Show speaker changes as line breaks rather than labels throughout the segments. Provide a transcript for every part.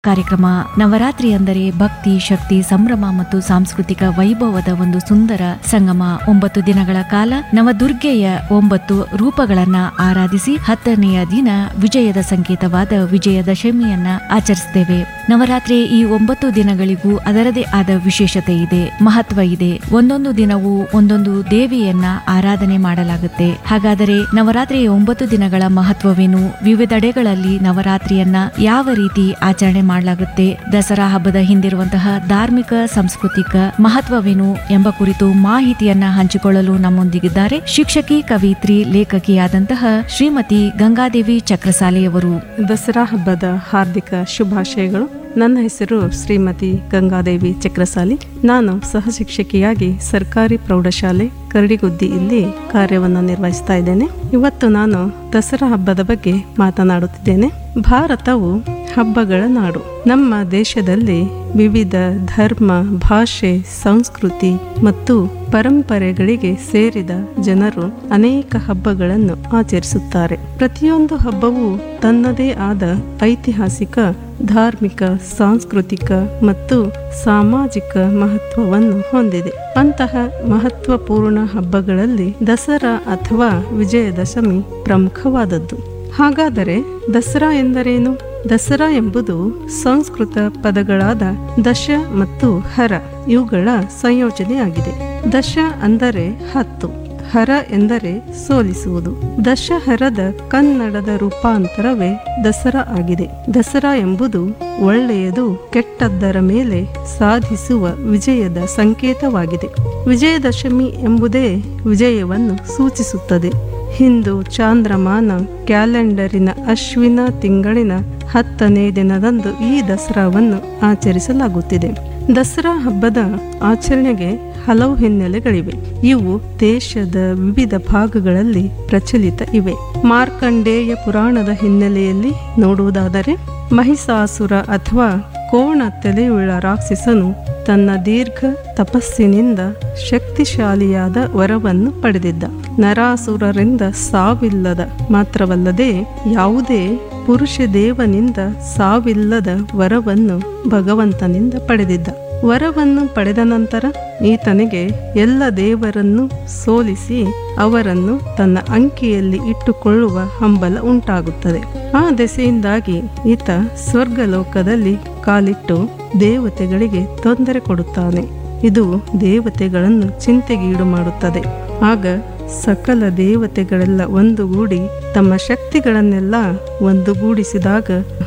ಕಾರ್ಯಕ್ರಮ ನವರಾತ್ರಿ ಅಂದರೆ ಭಕ್ತಿ ಶಕ್ತಿ ಸಂಭ್ರಮ ಮತ್ತು ಸಾಂಸ್ಕೃತಿಕ ವೈಭವದ ಒಂದು ಸುಂದರ ಸಂಗಮ ಒಂಬತ್ತು ದಿನಗಳ ಕಾಲ ನವದುರ್ಗೆಯ ಒಂಬತ್ತು ರೂಪಗಳನ್ನ ಆರಾಧಿಸಿ ಹತ್ತನೆಯ ದಿನ ವಿಜಯದ ಸಂಕೇತವಾದ ವಿಜಯದಶಮಿಯನ್ನ ಆಚರಿಸುತ್ತೇವೆ ನವರಾತ್ರಿ ಈ ಒಂಬತ್ತು ದಿನಗಳಿಗೂ ಅದರದೇ ಆದ ವಿಶೇಷತೆ ಇದೆ ಮಹತ್ವ ಇದೆ ಒಂದೊಂದು ದಿನವೂ ಒಂದೊಂದು ದೇವಿಯನ್ನ ಆರಾಧನೆ ಮಾಡಲಾಗುತ್ತೆ ಹಾಗಾದರೆ ನವರಾತ್ರಿಯ ಒಂಬತ್ತು ದಿನಗಳ ಮಹತ್ವವೇನು ವಿವಿಧೆಡೆಗಳಲ್ಲಿ ನವರಾತ್ರಿಯನ್ನ ಯಾವ ರೀತಿ ಆಚರಣೆ ಮಾಡಲಾಗುತ್ತೆ ದಸರಾ ಹಬ್ಬದ ಹಿಂದಿರುವಂತಹ ಧಾರ್ಮಿಕ ಸಾಂಸ್ಕೃತಿಕ ಮಹತ್ವವೇನು ಎಂಬ ಕುರಿತು ಮಾಹಿತಿಯನ್ನ ಹಂಚಿಕೊಳ್ಳಲು ನಮ್ಮೊಂದಿಗಿದ್ದಾರೆ ಶಿಕ್ಷಕಿ ಕವಿತ್ರಿ ಲೇಖಕಿಯಾದಂತಹ ಶ್ರೀಮತಿ ಗಂಗಾದೇವಿ ಚಕ್ರಸಾಲೆಯವರು
ದಸರಾ ಹಬ್ಬದ ಹಾರ್ದಿಕ ಶುಭಾಶಯಗಳು ನನ್ನ ಹೆಸರು ಶ್ರೀಮತಿ ಗಂಗಾದೇವಿ ಚಕ್ರಸಾಲಿ ನಾನು ಸಹಶಿಕ್ಷಕಿಯಾಗಿ ಸರ್ಕಾರಿ ಪ್ರೌಢಶಾಲೆ ಕರಡಿಗುದ್ದಿ ಇಲ್ಲಿ ಕಾರ್ಯವನ್ನು ನಿರ್ವಹಿಸ್ತಾ ಇದ್ದೇನೆ ಇವತ್ತು ನಾನು ದಸರಾ ಹಬ್ಬದ ಬಗ್ಗೆ ಮಾತನಾಡುತ್ತಿದ್ದೇನೆ ಭಾರತವು ಹಬ್ಬಗಳ ನಾಡು ನಮ್ಮ ದೇಶದಲ್ಲಿ ವಿವಿಧ ಧರ್ಮ ಭಾಷೆ ಸಂಸ್ಕೃತಿ ಮತ್ತು ಪರಂಪರೆಗಳಿಗೆ ಸೇರಿದ ಜನರು ಅನೇಕ ಹಬ್ಬಗಳನ್ನು ಆಚರಿಸುತ್ತಾರೆ ಪ್ರತಿಯೊಂದು ಹಬ್ಬವು ತನ್ನದೇ ಆದ ಐತಿಹಾಸಿಕ ಧಾರ್ಮಿಕ ಸಾಂಸ್ಕೃತಿಕ ಮತ್ತು ಸಾಮಾಜಿಕ ಮಹತ್ವವನ್ನು ಹೊಂದಿದೆ ಅಂತಹ ಮಹತ್ವಪೂರ್ಣ ಹಬ್ಬಗಳಲ್ಲಿ ದಸರಾ ಅಥವಾ ವಿಜಯದಶಮಿ ಪ್ರಮುಖವಾದದ್ದು ಹಾಗಾದರೆ ದಸರಾ ಎಂದರೇನು ದಸರಾ ಎಂಬುದು ಸಂಸ್ಕೃತ ಪದಗಳಾದ ದಶ ಮತ್ತು ಹರ ಇವುಗಳ ಸಂಯೋಜನೆಯಾಗಿದೆ ದಶ ಅಂದರೆ ಹತ್ತು ಹರ ಎಂದರೆ ಸೋಲಿಸುವುದು ದಶಹರದ ಕನ್ನಡದ ರೂಪಾಂತರವೇ ದಸರಾ ಆಗಿದೆ ದಸರಾ ಎಂಬುದು ಒಳ್ಳೆಯದು ಕೆಟ್ಟದ್ದರ ಮೇಲೆ ಸಾಧಿಸುವ ವಿಜಯದ ಸಂಕೇತವಾಗಿದೆ ವಿಜಯದಶಮಿ ಎಂಬುದೇ ವಿಜಯವನ್ನು ಸೂಚಿಸುತ್ತದೆ ಹಿಂದೂ ಚಾಂದ್ರಮಾನ ಕ್ಯಾಲೆಂಡರಿನ ಅಶ್ವಿನ ತಿಂಗಳಿನ ಹತ್ತನೇ ದಿನದಂದು ಈ ದಸರಾವನ್ನು ಆಚರಿಸಲಾಗುತ್ತಿದೆ ದಸರಾ ಹಬ್ಬದ ಆಚರಣೆಗೆ ಹಲವು ಹಿನ್ನೆಲೆಗಳಿವೆ ಇವು ದೇಶದ ವಿವಿಧ ಭಾಗಗಳಲ್ಲಿ ಪ್ರಚಲಿತ ಇವೆ ಮಾರ್ಕಂಡೇಯ ಪುರಾಣದ ಹಿನ್ನೆಲೆಯಲ್ಲಿ ನೋಡುವುದಾದರೆ ಮಹಿಷಾಸುರ ಅಥವಾ ಕೋಣ ತಲೆಯುಳ್ಳ ರಾಕ್ಷಸನು ತನ್ನ ದೀರ್ಘ ತಪಸ್ಸಿನಿಂದ ಶಕ್ತಿಶಾಲಿಯಾದ ವರವನ್ನು ಪಡೆದಿದ್ದ ನರಾಸುರರಿಂದ ಸಾವಿಲ್ಲದ ಮಾತ್ರವಲ್ಲದೆ ಯಾವುದೇ ಪುರುಷ ದೇವನಿಂದ ಸಾವಿಲ್ಲದ ವರವನ್ನು ಭಗವಂತನಿಂದ ಪಡೆದಿದ್ದ ವರವನ್ನು ಪಡೆದ ನಂತರ ಈತನಿಗೆ ಎಲ್ಲ ದೇವರನ್ನು ಸೋಲಿಸಿ ಅವರನ್ನು ತನ್ನ ಅಂಕಿಯಲ್ಲಿ ಇಟ್ಟುಕೊಳ್ಳುವ ಹಂಬಲ ಉಂಟಾಗುತ್ತದೆ ಆ ದೆಸೆಯಿಂದಾಗಿ ಈತ ಸ್ವರ್ಗಲೋಕದಲ್ಲಿ ಕಾಲಿಟ್ಟು ದೇವತೆಗಳಿಗೆ ತೊಂದರೆ ಕೊಡುತ್ತಾನೆ ಇದು ದೇವತೆಗಳನ್ನು ಚಿಂತೆಗೀಡು ಮಾಡುತ್ತದೆ ಆಗ ಸಕಲ ದೇವತೆಗಳೆಲ್ಲ ಒಂದುಗೂಡಿ ತಮ್ಮ ಶಕ್ತಿಗಳನ್ನೆಲ್ಲ ಒಂದುಗೂಡಿಸಿದಾಗ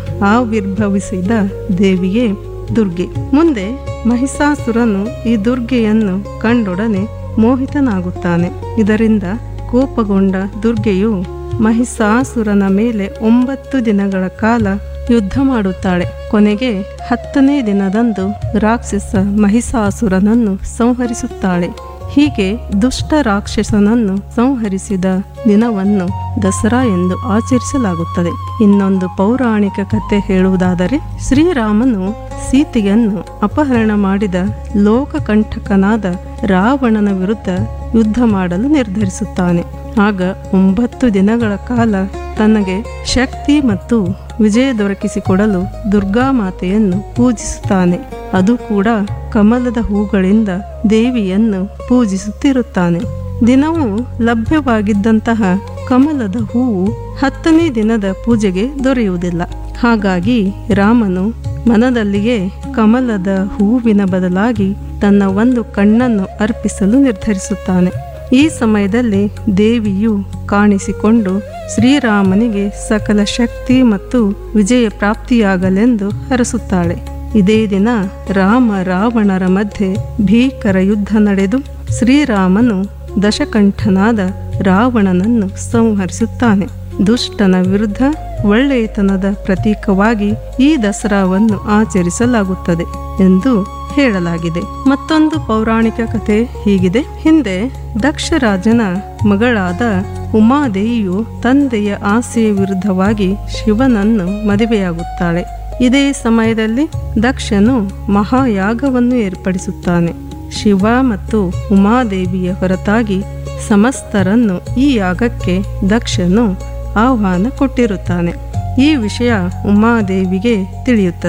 ಆವಿರ್ಭವಿಸಿದ ದೇವಿಯೇ ದುರ್ಗೆ ಮುಂದೆ ಮಹಿಷಾಸುರನು ಈ ದುರ್ಗೆಯನ್ನು ಕಂಡೊಡನೆ ಮೋಹಿತನಾಗುತ್ತಾನೆ ಇದರಿಂದ ಕೋಪಗೊಂಡ ದುರ್ಗೆಯು ಮಹಿಷಾಸುರನ ಮೇಲೆ ಒಂಬತ್ತು ದಿನಗಳ ಕಾಲ ಯುದ್ಧ ಮಾಡುತ್ತಾಳೆ ಕೊನೆಗೆ ಹತ್ತನೇ ದಿನದಂದು ರಾಕ್ಷಸ ಮಹಿಷಾಸುರನನ್ನು ಸಂಹರಿಸುತ್ತಾಳೆ ಹೀಗೆ ದುಷ್ಟ ರಾಕ್ಷಸನನ್ನು ಸಂಹರಿಸಿದ ದಿನವನ್ನು ದಸರಾ ಎಂದು ಆಚರಿಸಲಾಗುತ್ತದೆ ಇನ್ನೊಂದು ಪೌರಾಣಿಕ ಕಥೆ ಹೇಳುವುದಾದರೆ ಶ್ರೀರಾಮನು ಸೀತೆಯನ್ನು ಅಪಹರಣ ಮಾಡಿದ ಲೋಕಕಂಠಕನಾದ ರಾವಣನ ವಿರುದ್ಧ ಯುದ್ಧ ಮಾಡಲು ನಿರ್ಧರಿಸುತ್ತಾನೆ ಆಗ ಒಂಬತ್ತು ದಿನಗಳ ಕಾಲ ತನಗೆ ಶಕ್ತಿ ಮತ್ತು ವಿಜಯ ದೊರಕಿಸಿಕೊಡಲು ದುರ್ಗಾ ಮಾತೆಯನ್ನು ಪೂಜಿಸುತ್ತಾನೆ ಅದು ಕೂಡ ಕಮಲದ ಹೂಗಳಿಂದ ದೇವಿಯನ್ನು ಪೂಜಿಸುತ್ತಿರುತ್ತಾನೆ ದಿನವೂ ಲಭ್ಯವಾಗಿದ್ದಂತಹ ಕಮಲದ ಹೂವು ಹತ್ತನೇ ದಿನದ ಪೂಜೆಗೆ ದೊರೆಯುವುದಿಲ್ಲ ಹಾಗಾಗಿ ರಾಮನು ಮನದಲ್ಲಿಯೇ ಕಮಲದ ಹೂವಿನ ಬದಲಾಗಿ ತನ್ನ ಒಂದು ಕಣ್ಣನ್ನು ಅರ್ಪಿಸಲು ನಿರ್ಧರಿಸುತ್ತಾನೆ ಈ ಸಮಯದಲ್ಲಿ ದೇವಿಯು ಕಾಣಿಸಿಕೊಂಡು ಶ್ರೀರಾಮನಿಗೆ ಸಕಲ ಶಕ್ತಿ ಮತ್ತು ವಿಜಯ ಪ್ರಾಪ್ತಿಯಾಗಲೆಂದು ಹರಸುತ್ತಾಳೆ ಇದೇ ದಿನ ರಾಮ ರಾವಣರ ಮಧ್ಯೆ ಭೀಕರ ಯುದ್ಧ ನಡೆದು ಶ್ರೀರಾಮನು ದಶಕಂಠನಾದ ರಾವಣನನ್ನು ಸಂಹರಿಸುತ್ತಾನೆ ದುಷ್ಟನ ವಿರುದ್ಧ ಒಳ್ಳೆಯತನದ ಪ್ರತೀಕವಾಗಿ ಈ ದಸರಾವನ್ನು ಆಚರಿಸಲಾಗುತ್ತದೆ ಎಂದು ಹೇಳಲಾಗಿದೆ ಮತ್ತೊಂದು ಪೌರಾಣಿಕ ಕಥೆ ಹೀಗಿದೆ ಹಿಂದೆ ದಕ್ಷರಾಜನ ಮಗಳಾದ ಉಮಾದೇವಿಯು ತಂದೆಯ ಆಸೆಯ ವಿರುದ್ಧವಾಗಿ ಶಿವನನ್ನು ಮದುವೆಯಾಗುತ್ತಾಳೆ ಇದೇ ಸಮಯದಲ್ಲಿ ದಕ್ಷನು ಮಹಾಯಾಗವನ್ನು ಏರ್ಪಡಿಸುತ್ತಾನೆ ಶಿವ ಮತ್ತು ಉಮಾದೇವಿಯ ಹೊರತಾಗಿ ಸಮಸ್ತರನ್ನು ಈ ಯಾಗಕ್ಕೆ ದಕ್ಷನು ಆಹ್ವಾನ ಕೊಟ್ಟಿರುತ್ತಾನೆ ಈ ವಿಷಯ ಉಮಾದೇವಿಗೆ ತಿಳಿಯುತ್ತದೆ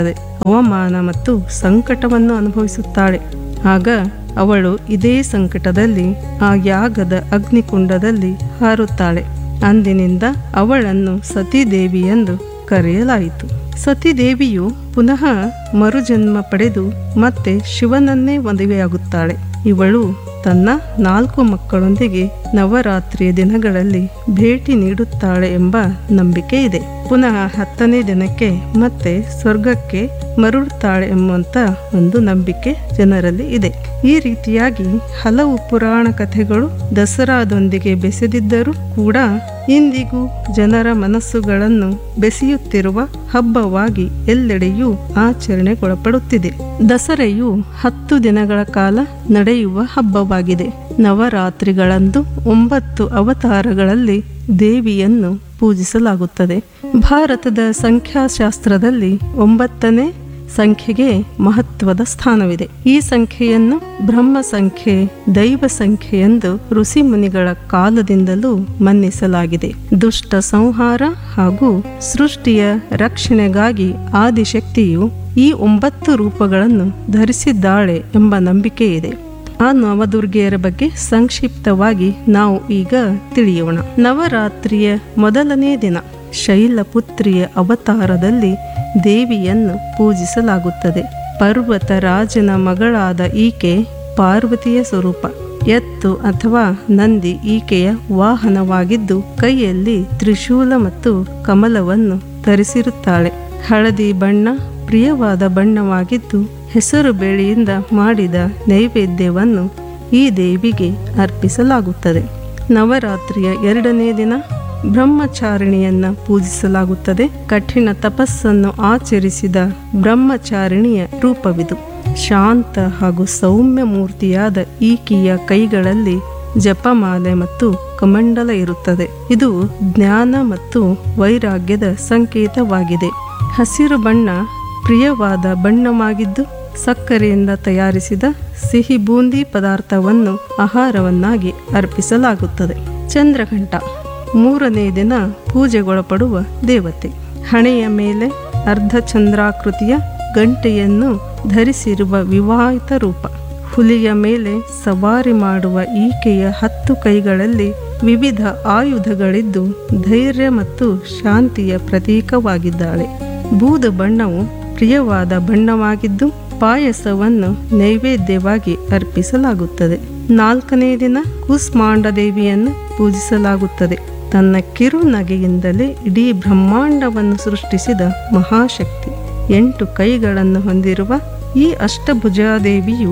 ಅವಮಾನ ಮತ್ತು ಸಂಕಟವನ್ನು ಅನುಭವಿಸುತ್ತಾಳೆ ಆಗ ಅವಳು ಇದೇ ಸಂಕಟದಲ್ಲಿ ಆ ಯಾಗದ ಅಗ್ನಿಕುಂಡದಲ್ಲಿ ಹಾರುತ್ತಾಳೆ ಅಂದಿನಿಂದ ಅವಳನ್ನು ಸತೀದೇವಿ ಎಂದು ಕರೆಯಲಾಯಿತು ಸತೀದೇವಿಯು ಪುನಃ ಮರುಜನ್ಮ ಪಡೆದು ಮತ್ತೆ ಶಿವನನ್ನೇ ಮದುವೆಯಾಗುತ್ತಾಳೆ ಇವಳು ತನ್ನ ನಾಲ್ಕು ಮಕ್ಕಳೊಂದಿಗೆ ನವರಾತ್ರಿಯ ದಿನಗಳಲ್ಲಿ ಭೇಟಿ ನೀಡುತ್ತಾಳೆ ಎಂಬ ನಂಬಿಕೆ ಇದೆ ಪುನಃ ಹತ್ತನೇ ದಿನಕ್ಕೆ ಮತ್ತೆ ಸ್ವರ್ಗಕ್ಕೆ ಮರಳುತ್ತಾಳೆ ಎಂಬಂತ ಒಂದು ನಂಬಿಕೆ ಜನರಲ್ಲಿ ಇದೆ ಈ ರೀತಿಯಾಗಿ ಹಲವು ಪುರಾಣ ಕಥೆಗಳು ದಸರಾದೊಂದಿಗೆ ಬೆಸೆದಿದ್ದರೂ ಕೂಡ ಇಂದಿಗೂ ಜನರ ಮನಸ್ಸುಗಳನ್ನು ಬೆಸೆಯುತ್ತಿರುವ ಹಬ್ಬವಾಗಿ ಎಲ್ಲೆಡೆಯೂ ಆಚರಣೆಗೊಳಪಡುತ್ತಿದೆ ದಸರೆಯು ಹತ್ತು ದಿನಗಳ ಕಾಲ ನಡೆಯುವ ಹಬ್ಬವಾಗಿದೆ ನವರಾತ್ರಿಗಳಂದು ಒಂಬತ್ತು ಅವತಾರಗಳಲ್ಲಿ ದೇವಿಯನ್ನು ಪೂಜಿಸಲಾಗುತ್ತದೆ ಭಾರತದ ಸಂಖ್ಯಾಶಾಸ್ತ್ರದಲ್ಲಿ ಒಂಬತ್ತನೇ ಸಂಖ್ಯೆಗೆ ಮಹತ್ವದ ಸ್ಥಾನವಿದೆ ಈ ಸಂಖ್ಯೆಯನ್ನು ಬ್ರಹ್ಮ ಸಂಖ್ಯೆ ದೈವ ಸಂಖ್ಯೆ ಎಂದು ಋಷಿ ಮುನಿಗಳ ಕಾಲದಿಂದಲೂ ಮನ್ನಿಸಲಾಗಿದೆ ದುಷ್ಟ ಸಂಹಾರ ಹಾಗೂ ಸೃಷ್ಟಿಯ ರಕ್ಷಣೆಗಾಗಿ ಆದಿಶಕ್ತಿಯು ಈ ಒಂಬತ್ತು ರೂಪಗಳನ್ನು ಧರಿಸಿದ್ದಾಳೆ ಎಂಬ ನಂಬಿಕೆ ಇದೆ ಆ ನವದುರ್ಗೆಯರ ಬಗ್ಗೆ ಸಂಕ್ಷಿಪ್ತವಾಗಿ ನಾವು ಈಗ ತಿಳಿಯೋಣ ನವರಾತ್ರಿಯ ಮೊದಲನೇ ದಿನ ಶೈಲಪುತ್ರಿಯ ಅವತಾರದಲ್ಲಿ ದೇವಿಯನ್ನು ಪೂಜಿಸಲಾಗುತ್ತದೆ ಪರ್ವತ ರಾಜನ ಮಗಳಾದ ಈಕೆ ಪಾರ್ವತಿಯ ಸ್ವರೂಪ ಎತ್ತು ಅಥವಾ ನಂದಿ ಈಕೆಯ ವಾಹನವಾಗಿದ್ದು ಕೈಯಲ್ಲಿ ತ್ರಿಶೂಲ ಮತ್ತು ಕಮಲವನ್ನು ಧರಿಸಿರುತ್ತಾಳೆ ಹಳದಿ ಬಣ್ಣ ಪ್ರಿಯವಾದ ಬಣ್ಣವಾಗಿದ್ದು ಹೆಸರು ಬೇಳೆಯಿಂದ ಮಾಡಿದ ನೈವೇದ್ಯವನ್ನು ಈ ದೇವಿಗೆ ಅರ್ಪಿಸಲಾಗುತ್ತದೆ ನವರಾತ್ರಿಯ ಎರಡನೇ ದಿನ ಬ್ರಹ್ಮಚಾರಿಣಿಯನ್ನ ಪೂಜಿಸಲಾಗುತ್ತದೆ ಕಠಿಣ ತಪಸ್ಸನ್ನು ಆಚರಿಸಿದ ಬ್ರಹ್ಮಚಾರಿಣಿಯ ರೂಪವಿದು ಶಾಂತ ಹಾಗೂ ಸೌಮ್ಯ ಮೂರ್ತಿಯಾದ ಈಕೆಯ ಕೈಗಳಲ್ಲಿ ಜಪಮಾಲೆ ಮತ್ತು ಕಮಂಡಲ ಇರುತ್ತದೆ ಇದು ಜ್ಞಾನ ಮತ್ತು ವೈರಾಗ್ಯದ ಸಂಕೇತವಾಗಿದೆ ಹಸಿರು ಬಣ್ಣ ಪ್ರಿಯವಾದ ಬಣ್ಣವಾಗಿದ್ದು ಸಕ್ಕರೆಯಿಂದ ತಯಾರಿಸಿದ ಸಿಹಿ ಬೂಂದಿ ಪದಾರ್ಥವನ್ನು ಆಹಾರವನ್ನಾಗಿ ಅರ್ಪಿಸಲಾಗುತ್ತದೆ ಚಂದ್ರಘಂಟ ಮೂರನೇ ದಿನ ಪೂಜೆಗೊಳಪಡುವ ದೇವತೆ ಹಣೆಯ ಮೇಲೆ ಅರ್ಧಚಂದ್ರಾಕೃತಿಯ ಗಂಟೆಯನ್ನು ಧರಿಸಿರುವ ವಿವಾಹಿತ ರೂಪ ಹುಲಿಯ ಮೇಲೆ ಸವಾರಿ ಮಾಡುವ ಈಕೆಯ ಹತ್ತು ಕೈಗಳಲ್ಲಿ ವಿವಿಧ ಆಯುಧಗಳಿದ್ದು ಧೈರ್ಯ ಮತ್ತು ಶಾಂತಿಯ ಪ್ರತೀಕವಾಗಿದ್ದಾಳೆ ಬೂದು ಬಣ್ಣವು ಪ್ರಿಯವಾದ ಬಣ್ಣವಾಗಿದ್ದು ಪಾಯಸವನ್ನು ನೈವೇದ್ಯವಾಗಿ ಅರ್ಪಿಸಲಾಗುತ್ತದೆ ನಾಲ್ಕನೇ ದಿನ ಕೂಸ್ಮಾಂಡ ದೇವಿಯನ್ನು ಪೂಜಿಸಲಾಗುತ್ತದೆ ತನ್ನ ಕಿರು ನಗೆಯಿಂದಲೇ ಇಡೀ ಬ್ರಹ್ಮಾಂಡವನ್ನು ಸೃಷ್ಟಿಸಿದ ಮಹಾಶಕ್ತಿ ಎಂಟು ಕೈಗಳನ್ನು ಹೊಂದಿರುವ ಈ ಅಷ್ಟಭುಜಾದೇವಿಯು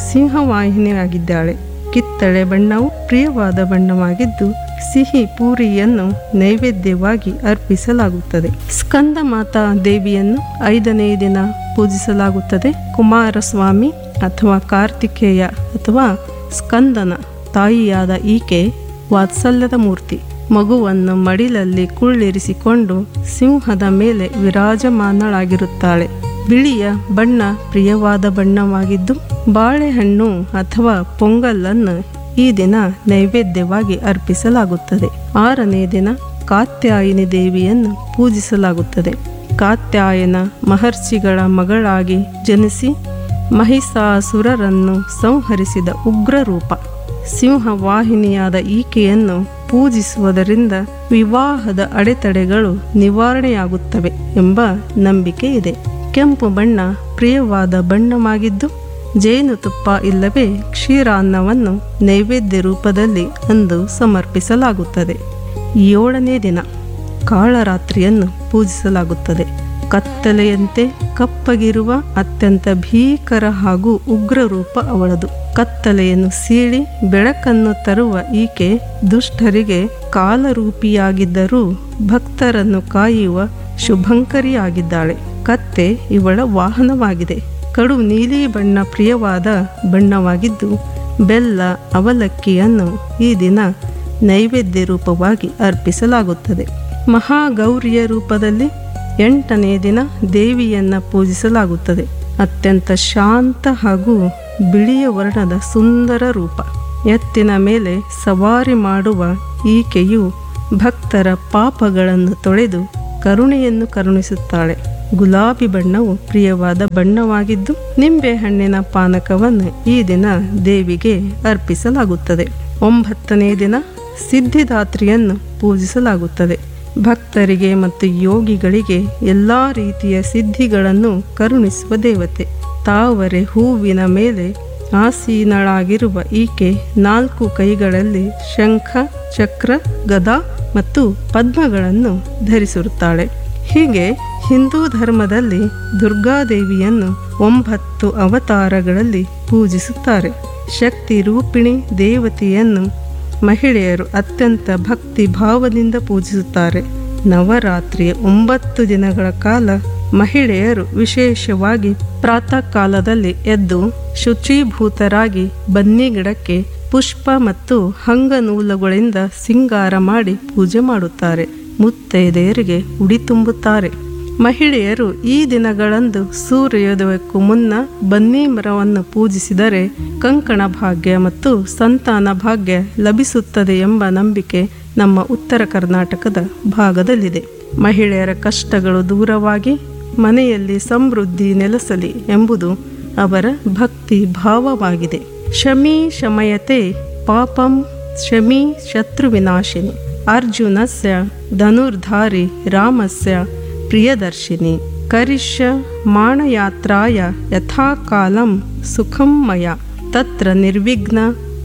ಸಿಂಹವಾಹಿನಿಯಾಗಿದ್ದಾಳೆ ಕಿತ್ತಳೆ ಬಣ್ಣವು ಪ್ರಿಯವಾದ ಬಣ್ಣವಾಗಿದ್ದು ಸಿಹಿ ಪೂರಿಯನ್ನು ನೈವೇದ್ಯವಾಗಿ ಅರ್ಪಿಸಲಾಗುತ್ತದೆ ಸ್ಕಂದ ಮಾತಾ ದೇವಿಯನ್ನು ಐದನೇ ದಿನ ಪೂಜಿಸಲಾಗುತ್ತದೆ ಕುಮಾರಸ್ವಾಮಿ ಅಥವಾ ಕಾರ್ತಿಕೇಯ ಅಥವಾ ಸ್ಕಂದನ ತಾಯಿಯಾದ ಈಕೆ ವಾತ್ಸಲ್ಯದ ಮೂರ್ತಿ ಮಗುವನ್ನು ಮಡಿಲಲ್ಲಿ ಕುಳ್ಳಿರಿಸಿಕೊಂಡು ಸಿಂಹದ ಮೇಲೆ ವಿರಾಜಮಾನಳಾಗಿರುತ್ತಾಳೆ ಬಿಳಿಯ ಬಣ್ಣ ಪ್ರಿಯವಾದ ಬಣ್ಣವಾಗಿದ್ದು ಬಾಳೆಹಣ್ಣು ಅಥವಾ ಪೊಂಗಲ್ಲನ್ನು ಈ ದಿನ ನೈವೇದ್ಯವಾಗಿ ಅರ್ಪಿಸಲಾಗುತ್ತದೆ ಆರನೇ ದಿನ ಕಾತ್ಯಾಯಿನಿ ದೇವಿಯನ್ನು ಪೂಜಿಸಲಾಗುತ್ತದೆ ಕಾತ್ಯಾಯನ ಮಹರ್ಷಿಗಳ ಮಗಳಾಗಿ ಜನಿಸಿ ಮಹಿಷಾಸುರರನ್ನು ಸಂಹರಿಸಿದ ಉಗ್ರ ರೂಪ ಸಿಂಹವಾಹಿನಿಯಾದ ಈಕೆಯನ್ನು ಪೂಜಿಸುವುದರಿಂದ ವಿವಾಹದ ಅಡೆತಡೆಗಳು ನಿವಾರಣೆಯಾಗುತ್ತವೆ ಎಂಬ ನಂಬಿಕೆ ಇದೆ ಕೆಂಪು ಬಣ್ಣ ಪ್ರಿಯವಾದ ಬಣ್ಣವಾಗಿದ್ದು ಜೇನುತುಪ್ಪ ಇಲ್ಲವೇ ಕ್ಷೀರಾನ್ನವನ್ನು ನೈವೇದ್ಯ ರೂಪದಲ್ಲಿ ಅಂದು ಸಮರ್ಪಿಸಲಾಗುತ್ತದೆ ಏಳನೇ ದಿನ ಕಾಳರಾತ್ರಿಯನ್ನು ಪೂಜಿಸಲಾಗುತ್ತದೆ ಕತ್ತಲೆಯಂತೆ ಕಪ್ಪಗಿರುವ ಅತ್ಯಂತ ಭೀಕರ ಹಾಗೂ ಉಗ್ರ ರೂಪ ಅವಳದು ಕತ್ತಲೆಯನ್ನು ಸೀಳಿ ಬೆಳಕನ್ನು ತರುವ ಈಕೆ ದುಷ್ಟರಿಗೆ ಕಾಲರೂಪಿಯಾಗಿದ್ದರೂ ಭಕ್ತರನ್ನು ಕಾಯುವ ಶುಭಂಕರಿಯಾಗಿದ್ದಾಳೆ ಕತ್ತೆ ಇವಳ ವಾಹನವಾಗಿದೆ ಕಡು ನೀಲಿ ಬಣ್ಣ ಪ್ರಿಯವಾದ ಬಣ್ಣವಾಗಿದ್ದು ಬೆಲ್ಲ ಅವಲಕ್ಕಿಯನ್ನು ಈ ದಿನ ನೈವೇದ್ಯ ರೂಪವಾಗಿ ಅರ್ಪಿಸಲಾಗುತ್ತದೆ ಮಹಾಗೌರಿಯ ರೂಪದಲ್ಲಿ ಎಂಟನೇ ದಿನ ದೇವಿಯನ್ನ ಪೂಜಿಸಲಾಗುತ್ತದೆ ಅತ್ಯಂತ ಶಾಂತ ಹಾಗೂ ಬಿಳಿಯ ವರ್ಣದ ಸುಂದರ ರೂಪ ಎತ್ತಿನ ಮೇಲೆ ಸವಾರಿ ಮಾಡುವ ಈಕೆಯು ಭಕ್ತರ ಪಾಪಗಳನ್ನು ತೊಳೆದು ಕರುಣೆಯನ್ನು ಕರುಣಿಸುತ್ತಾಳೆ ಗುಲಾಬಿ ಬಣ್ಣವು ಪ್ರಿಯವಾದ ಬಣ್ಣವಾಗಿದ್ದು ನಿಂಬೆ ಹಣ್ಣಿನ ಪಾನಕವನ್ನು ಈ ದಿನ ದೇವಿಗೆ ಅರ್ಪಿಸಲಾಗುತ್ತದೆ ಒಂಬತ್ತನೇ ದಿನ ಸಿದ್ಧಿದಾತ್ರಿಯನ್ನು ಪೂಜಿಸಲಾಗುತ್ತದೆ ಭಕ್ತರಿಗೆ ಮತ್ತು ಯೋಗಿಗಳಿಗೆ ಎಲ್ಲ ರೀತಿಯ ಸಿದ್ಧಿಗಳನ್ನು ಕರುಣಿಸುವ ದೇವತೆ ತಾವರೆ ಹೂವಿನ ಮೇಲೆ ಆಸೀನಳಾಗಿರುವ ಈಕೆ ನಾಲ್ಕು ಕೈಗಳಲ್ಲಿ ಶಂಖ ಚಕ್ರ ಗದಾ ಮತ್ತು ಪದ್ಮಗಳನ್ನು ಧರಿಸಿರುತ್ತಾಳೆ ಹೀಗೆ ಹಿಂದೂ ಧರ್ಮದಲ್ಲಿ ದುರ್ಗಾದೇವಿಯನ್ನು ಒಂಬತ್ತು ಅವತಾರಗಳಲ್ಲಿ ಪೂಜಿಸುತ್ತಾರೆ ಶಕ್ತಿ ರೂಪಿಣಿ ದೇವತೆಯನ್ನು ಮಹಿಳೆಯರು ಅತ್ಯಂತ ಭಕ್ತಿ ಭಾವದಿಂದ ಪೂಜಿಸುತ್ತಾರೆ ನವರಾತ್ರಿಯ ಒಂಬತ್ತು ದಿನಗಳ ಕಾಲ ಮಹಿಳೆಯರು ವಿಶೇಷವಾಗಿ ಪ್ರಾತಃ ಕಾಲದಲ್ಲಿ ಎದ್ದು ಶುಚೀಭೂತರಾಗಿ ಬನ್ನಿ ಗಿಡಕ್ಕೆ ಪುಷ್ಪ ಮತ್ತು ಹಂಗನೂಲುಗಳಿಂದ ಸಿಂಗಾರ ಮಾಡಿ ಪೂಜೆ ಮಾಡುತ್ತಾರೆ ಮುತ್ತೈದೆಯರಿಗೆ ಉಡಿ ತುಂಬುತ್ತಾರೆ ಮಹಿಳೆಯರು ಈ ದಿನಗಳಂದು ಸೂರ್ಯೋದಯಕ್ಕೂ ಮುನ್ನ ಬನ್ನಿ ಮರವನ್ನು ಪೂಜಿಸಿದರೆ ಕಂಕಣ ಭಾಗ್ಯ ಮತ್ತು ಸಂತಾನ ಭಾಗ್ಯ ಲಭಿಸುತ್ತದೆ ಎಂಬ ನಂಬಿಕೆ ನಮ್ಮ ಉತ್ತರ ಕರ್ನಾಟಕದ ಭಾಗದಲ್ಲಿದೆ ಮಹಿಳೆಯರ ಕಷ್ಟಗಳು ದೂರವಾಗಿ ಮನೆಯಲ್ಲಿ ಸಮೃದ್ಧಿ ನೆಲೆಸಲಿ ಎಂಬುದು ಅವರ ಭಕ್ತಿ ಭಾವವಾಗಿದೆ ಶಮಿ ಶಮಯತೆ ಪಾಪಂ ಶಮಿ ಶತ್ರುವಿನಾಶಿನಿ ಅರ್ಜುನಸ್ಯ ಧನುರ್ಧಾರಿ ರಾಮಸ್ಯ ಪ್ರಿಯದರ್ಶಿನಿ ಕರಿಷ್ಯ ಮಾಣಯಾತ್ರಾಯ ಯಥಾಕಾಲಂ ಸುಖಂ ಮಯ ತತ್ರ ನಿರ್ವಿಘ್ನ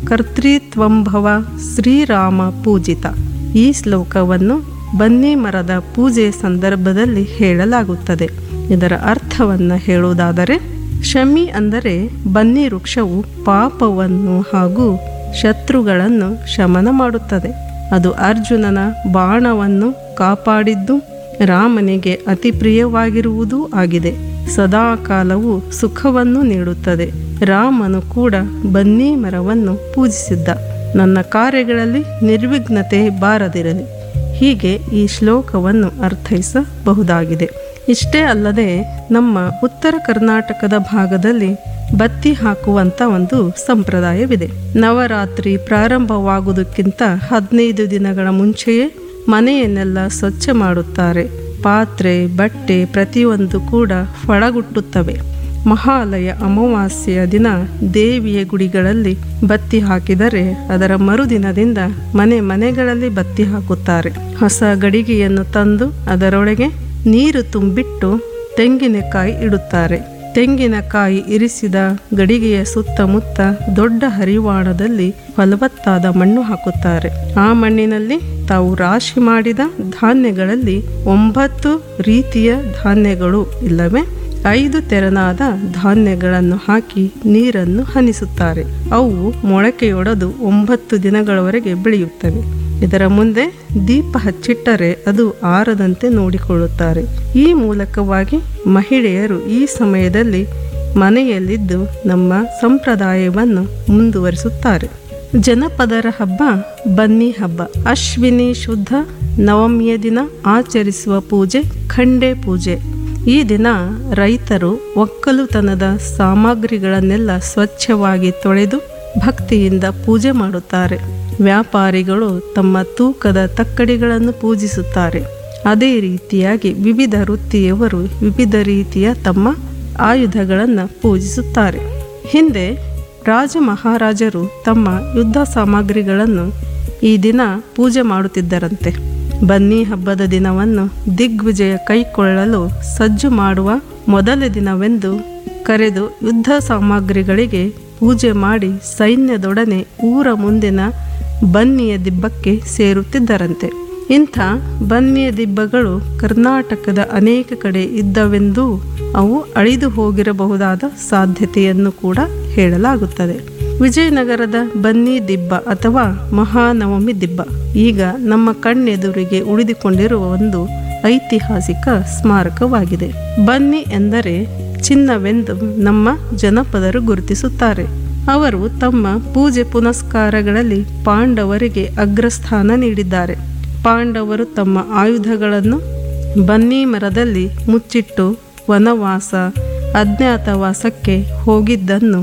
ಕರ್ತೃತ್ವಂಭವ ಶ್ರೀರಾಮ ಪೂಜಿತ ಈ ಶ್ಲೋಕವನ್ನು ಬನ್ನಿ ಮರದ ಪೂಜೆ ಸಂದರ್ಭದಲ್ಲಿ ಹೇಳಲಾಗುತ್ತದೆ ಇದರ ಅರ್ಥವನ್ನು ಹೇಳುವುದಾದರೆ ಶಮಿ ಅಂದರೆ ಬನ್ನಿ ವೃಕ್ಷವು ಪಾಪವನ್ನು ಹಾಗೂ ಶತ್ರುಗಳನ್ನು ಶಮನ ಮಾಡುತ್ತದೆ ಅದು ಅರ್ಜುನನ ಬಾಣವನ್ನು ಕಾಪಾಡಿದ್ದು ರಾಮನಿಗೆ ಅತಿ ಪ್ರಿಯವಾಗಿರುವುದೂ ಆಗಿದೆ ಸದಾಕಾಲವು ಸುಖವನ್ನು ನೀಡುತ್ತದೆ ರಾಮನು ಕೂಡ ಬನ್ನಿ ಮರವನ್ನು ಪೂಜಿಸಿದ್ದ ನನ್ನ ಕಾರ್ಯಗಳಲ್ಲಿ ನಿರ್ವಿಘ್ನತೆ ಬಾರದಿರಲಿ ಹೀಗೆ ಈ ಶ್ಲೋಕವನ್ನು ಅರ್ಥೈಸಬಹುದಾಗಿದೆ ಇಷ್ಟೇ ಅಲ್ಲದೆ ನಮ್ಮ ಉತ್ತರ ಕರ್ನಾಟಕದ ಭಾಗದಲ್ಲಿ ಬತ್ತಿ ಹಾಕುವಂತ ಒಂದು ಸಂಪ್ರದಾಯವಿದೆ ನವರಾತ್ರಿ ಪ್ರಾರಂಭವಾಗುವುದಕ್ಕಿಂತ ಹದಿನೈದು ದಿನಗಳ ಮುಂಚೆಯೇ ಮನೆಯನ್ನೆಲ್ಲ ಸ್ವಚ್ಛ ಮಾಡುತ್ತಾರೆ ಪಾತ್ರೆ ಬಟ್ಟೆ ಪ್ರತಿಯೊಂದು ಕೂಡ ಫಳಗುಟ್ಟುತ್ತವೆ ಮಹಾಲಯ ಅಮಾವಾಸ್ಯೆಯ ದಿನ ದೇವಿಯ ಗುಡಿಗಳಲ್ಲಿ ಬತ್ತಿ ಹಾಕಿದರೆ ಅದರ ಮರುದಿನದಿಂದ ಮನೆ ಮನೆಗಳಲ್ಲಿ ಬತ್ತಿ ಹಾಕುತ್ತಾರೆ ಹೊಸ ಗಡಿಗೆಯನ್ನು ತಂದು ಅದರೊಳಗೆ ನೀರು ತುಂಬಿಟ್ಟು ತೆಂಗಿನಕಾಯಿ ಇಡುತ್ತಾರೆ ತೆಂಗಿನಕಾಯಿ ಇರಿಸಿದ ಗಡಿಗೆಯ ಸುತ್ತಮುತ್ತ ದೊಡ್ಡ ಹರಿವಾಣದಲ್ಲಿ ಫಲವತ್ತಾದ ಮಣ್ಣು ಹಾಕುತ್ತಾರೆ ಆ ಮಣ್ಣಿನಲ್ಲಿ ತಾವು ರಾಶಿ ಮಾಡಿದ ಧಾನ್ಯಗಳಲ್ಲಿ ಒಂಬತ್ತು ರೀತಿಯ ಧಾನ್ಯಗಳು ಇಲ್ಲವೇ ಐದು ತೆರನಾದ ಧಾನ್ಯಗಳನ್ನು ಹಾಕಿ ನೀರನ್ನು ಹನಿಸುತ್ತಾರೆ ಅವು ಮೊಳಕೆಯೊಡೆದು ಒಂಬತ್ತು ದಿನಗಳವರೆಗೆ ಬೆಳೆಯುತ್ತವೆ ಇದರ ಮುಂದೆ ದೀಪ ಹಚ್ಚಿಟ್ಟರೆ ಅದು ಆರದಂತೆ ನೋಡಿಕೊಳ್ಳುತ್ತಾರೆ ಈ ಮೂಲಕವಾಗಿ ಮಹಿಳೆಯರು ಈ ಸಮಯದಲ್ಲಿ ಮನೆಯಲ್ಲಿದ್ದು ನಮ್ಮ ಸಂಪ್ರದಾಯವನ್ನು ಮುಂದುವರಿಸುತ್ತಾರೆ ಜನಪದರ ಹಬ್ಬ ಬನ್ನಿ ಹಬ್ಬ ಅಶ್ವಿನಿ ಶುದ್ಧ ನವಮಿಯ ದಿನ ಆಚರಿಸುವ ಪೂಜೆ ಖಂಡೆ ಪೂಜೆ ಈ ದಿನ ರೈತರು ಒಕ್ಕಲುತನದ ಸಾಮಗ್ರಿಗಳನ್ನೆಲ್ಲ ಸ್ವಚ್ಛವಾಗಿ ತೊಳೆದು ಭಕ್ತಿಯಿಂದ ಪೂಜೆ ಮಾಡುತ್ತಾರೆ ವ್ಯಾಪಾರಿಗಳು ತಮ್ಮ ತೂಕದ ತಕ್ಕಡಿಗಳನ್ನು ಪೂಜಿಸುತ್ತಾರೆ ಅದೇ ರೀತಿಯಾಗಿ ವಿವಿಧ ವೃತ್ತಿಯವರು ವಿವಿಧ ರೀತಿಯ ತಮ್ಮ ಆಯುಧಗಳನ್ನು ಪೂಜಿಸುತ್ತಾರೆ ಹಿಂದೆ ರಾಜ ಮಹಾರಾಜರು ತಮ್ಮ ಯುದ್ಧ ಸಾಮಗ್ರಿಗಳನ್ನು ಈ ದಿನ ಪೂಜೆ ಮಾಡುತ್ತಿದ್ದರಂತೆ ಬನ್ನಿ ಹಬ್ಬದ ದಿನವನ್ನು ದಿಗ್ವಿಜಯ ಕೈಕೊಳ್ಳಲು ಸಜ್ಜು ಮಾಡುವ ಮೊದಲ ದಿನವೆಂದು ಕರೆದು ಯುದ್ಧ ಸಾಮಗ್ರಿಗಳಿಗೆ ಪೂಜೆ ಮಾಡಿ ಸೈನ್ಯದೊಡನೆ ಊರ ಮುಂದಿನ ಬನ್ನಿಯ ದಿಬ್ಬಕ್ಕೆ ಸೇರುತ್ತಿದ್ದರಂತೆ ಇಂಥ ಬನ್ನಿಯ ದಿಬ್ಬಗಳು ಕರ್ನಾಟಕದ ಅನೇಕ ಕಡೆ ಇದ್ದವೆಂದೂ ಅವು ಅಳಿದು ಹೋಗಿರಬಹುದಾದ ಸಾಧ್ಯತೆಯನ್ನು ಕೂಡ ಹೇಳಲಾಗುತ್ತದೆ ವಿಜಯನಗರದ ಬನ್ನಿ ದಿಬ್ಬ ಅಥವಾ ಮಹಾನವಮಿ ದಿಬ್ಬ ಈಗ ನಮ್ಮ ಕಣ್ಣೆದುರಿಗೆ ಉಳಿದುಕೊಂಡಿರುವ ಒಂದು ಐತಿಹಾಸಿಕ ಸ್ಮಾರಕವಾಗಿದೆ ಬನ್ನಿ ಎಂದರೆ ಚಿನ್ನವೆಂದು ನಮ್ಮ ಜನಪದರು ಗುರುತಿಸುತ್ತಾರೆ ಅವರು ತಮ್ಮ ಪೂಜೆ ಪುನಸ್ಕಾರಗಳಲ್ಲಿ ಪಾಂಡವರಿಗೆ ಅಗ್ರಸ್ಥಾನ ನೀಡಿದ್ದಾರೆ ಪಾಂಡವರು ತಮ್ಮ ಆಯುಧಗಳನ್ನು ಬನ್ನಿ ಮರದಲ್ಲಿ ಮುಚ್ಚಿಟ್ಟು ವನವಾಸ ಅಜ್ಞಾತವಾಸಕ್ಕೆ ಹೋಗಿದ್ದನ್ನು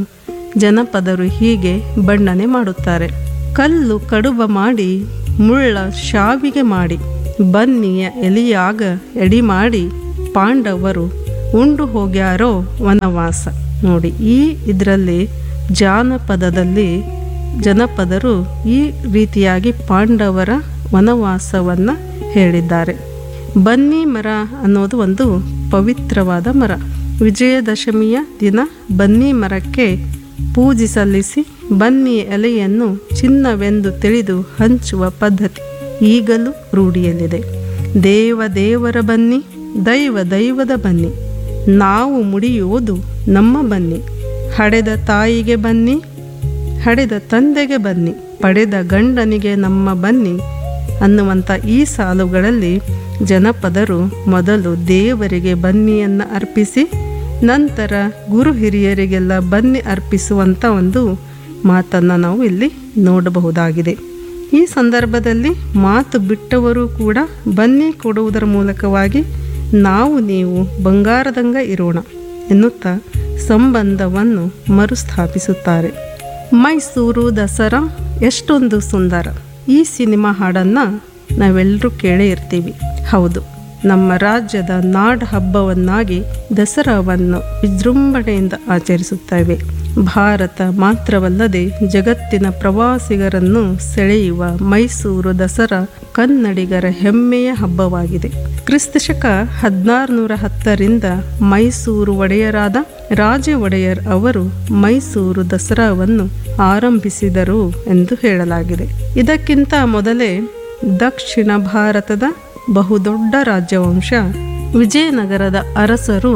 ಜನಪದರು ಹೀಗೆ ಬಣ್ಣನೆ ಮಾಡುತ್ತಾರೆ ಕಲ್ಲು ಕಡುಬ ಮಾಡಿ ಮುಳ್ಳ ಶಾವಿಗೆ ಮಾಡಿ ಬನ್ನಿಯ ಎಲಿಯಾಗ ಎಡಿ ಮಾಡಿ ಪಾಂಡವರು ಉಂಡು ಹೋಗ್ಯಾರೋ ವನವಾಸ ನೋಡಿ ಈ ಇದರಲ್ಲಿ ಜಾನಪದದಲ್ಲಿ ಜನಪದರು ಈ ರೀತಿಯಾಗಿ ಪಾಂಡವರ ವನವಾಸವನ್ನು ಹೇಳಿದ್ದಾರೆ ಬನ್ನಿ ಮರ ಅನ್ನೋದು ಒಂದು ಪವಿತ್ರವಾದ ಮರ ವಿಜಯದಶಮಿಯ ದಿನ ಬನ್ನಿ ಮರಕ್ಕೆ ಪೂಜೆ ಸಲ್ಲಿಸಿ ಬನ್ನಿ ಎಲೆಯನ್ನು ಚಿನ್ನವೆಂದು ತಿಳಿದು ಹಂಚುವ ಪದ್ಧತಿ ಈಗಲೂ ರೂಢಿಯಲ್ಲಿದೆ ದೇವ ದೇವರ ಬನ್ನಿ ದೈವ ದೈವದ ಬನ್ನಿ ನಾವು ಮುಡಿಯುವುದು ನಮ್ಮ ಬನ್ನಿ ಹಡೆದ ತಾಯಿಗೆ ಬನ್ನಿ ಹಡೆದ ತಂದೆಗೆ ಬನ್ನಿ ಪಡೆದ ಗಂಡನಿಗೆ ನಮ್ಮ ಬನ್ನಿ ಅನ್ನುವಂಥ ಈ ಸಾಲುಗಳಲ್ಲಿ ಜನಪದರು ಮೊದಲು ದೇವರಿಗೆ ಬನ್ನಿಯನ್ನು ಅರ್ಪಿಸಿ ನಂತರ ಗುರು ಹಿರಿಯರಿಗೆಲ್ಲ ಬನ್ನಿ ಅರ್ಪಿಸುವಂಥ ಒಂದು ಮಾತನ್ನು ನಾವು ಇಲ್ಲಿ ನೋಡಬಹುದಾಗಿದೆ ಈ ಸಂದರ್ಭದಲ್ಲಿ ಮಾತು ಬಿಟ್ಟವರು ಕೂಡ ಬನ್ನಿ ಕೊಡುವುದರ ಮೂಲಕವಾಗಿ ನಾವು ನೀವು ಬಂಗಾರದಂಗ ಇರೋಣ ಎನ್ನುತ್ತಾ ಸಂಬಂಧವನ್ನು ಮರುಸ್ಥಾಪಿಸುತ್ತಾರೆ ಮೈಸೂರು ದಸರಾ ಎಷ್ಟೊಂದು ಸುಂದರ ಈ ಸಿನಿಮಾ ಹಾಡನ್ನು ನಾವೆಲ್ಲರೂ ಕೇಳೇ ಇರ್ತೀವಿ ಹೌದು ನಮ್ಮ ರಾಜ್ಯದ ನಾಡ ಹಬ್ಬವನ್ನಾಗಿ ದಸರಾವನ್ನು ವಿಜೃಂಭಣೆಯಿಂದ ಆಚರಿಸುತ್ತೇವೆ ಭಾರತ ಮಾತ್ರವಲ್ಲದೆ ಜಗತ್ತಿನ ಪ್ರವಾಸಿಗರನ್ನು ಸೆಳೆಯುವ ಮೈಸೂರು ದಸರಾ ಕನ್ನಡಿಗರ ಹೆಮ್ಮೆಯ ಹಬ್ಬವಾಗಿದೆ ಕ್ರಿಸ್ತಶಕ ಹದಿನಾರುನೂರ ಹತ್ತರಿಂದ ಮೈಸೂರು ಒಡೆಯರಾದ ರಾಜ ಒಡೆಯರ್ ಅವರು ಮೈಸೂರು ದಸರಾವನ್ನು ಆರಂಭಿಸಿದರು ಎಂದು ಹೇಳಲಾಗಿದೆ ಇದಕ್ಕಿಂತ ಮೊದಲೇ ದಕ್ಷಿಣ ಭಾರತದ ಬಹುದೊಡ್ಡ ರಾಜ್ಯವಂಶ ವಿಜಯನಗರದ ಅರಸರು